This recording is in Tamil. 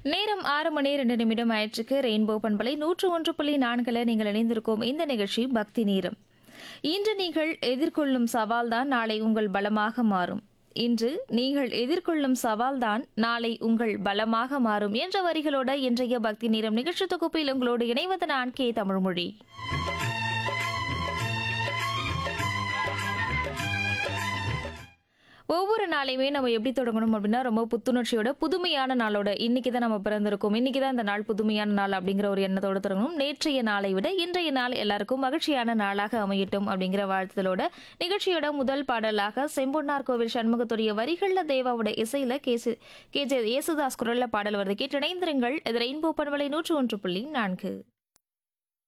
நேரம் ஆறு மணி ரெண்டு நிமிடம் ஆயிற்றுக்கு ரெயின்போ பண்பலை நூற்று ஒன்று புள்ளி நான்குல நீங்கள் இணைந்திருக்கும் இந்த நிகழ்ச்சி பக்தி நேரம் இன்று நீங்கள் எதிர்கொள்ளும் சவால்தான் நாளை உங்கள் பலமாக மாறும் இன்று நீங்கள் எதிர்கொள்ளும் சவால்தான் நாளை உங்கள் பலமாக மாறும் என்ற வரிகளோட இன்றைய பக்தி நேரம் நிகழ்ச்சி தொகுப்பில் உங்களோடு இணைவது நான் கே தமிழ்மொழி ஒவ்வொரு நாளையுமே நம்ம எப்படி தொடங்கணும் அப்படின்னா ரொம்ப புத்துணர்ச்சியோட புதுமையான நாளோட இன்னைக்கு தான் நம்ம பிறந்திருக்கோம் இன்னைக்கு தான் இந்த நாள் புதுமையான நாள் அப்படிங்கிற ஒரு எண்ணத்தோட தொடங்கணும் நேற்றைய நாளை விட இன்றைய நாள் எல்லாருக்கும் மகிழ்ச்சியான நாளாக அமையட்டும் அப்படிங்கிற வாழ்த்துதலோட நிகழ்ச்சியோட முதல் பாடலாக செம்பொன்னார் கோவில் சண்முகத்துடைய வரிகள்ல தேவாவோட இசையில கேசு கேஜே யேசுதாஸ் குரல்ல பாடல் வருது கேட்டு இணைந்திருங்கள் இது ரெயின்போ பண்பலை நூற்று ஒன்று புள்ளி நான்கு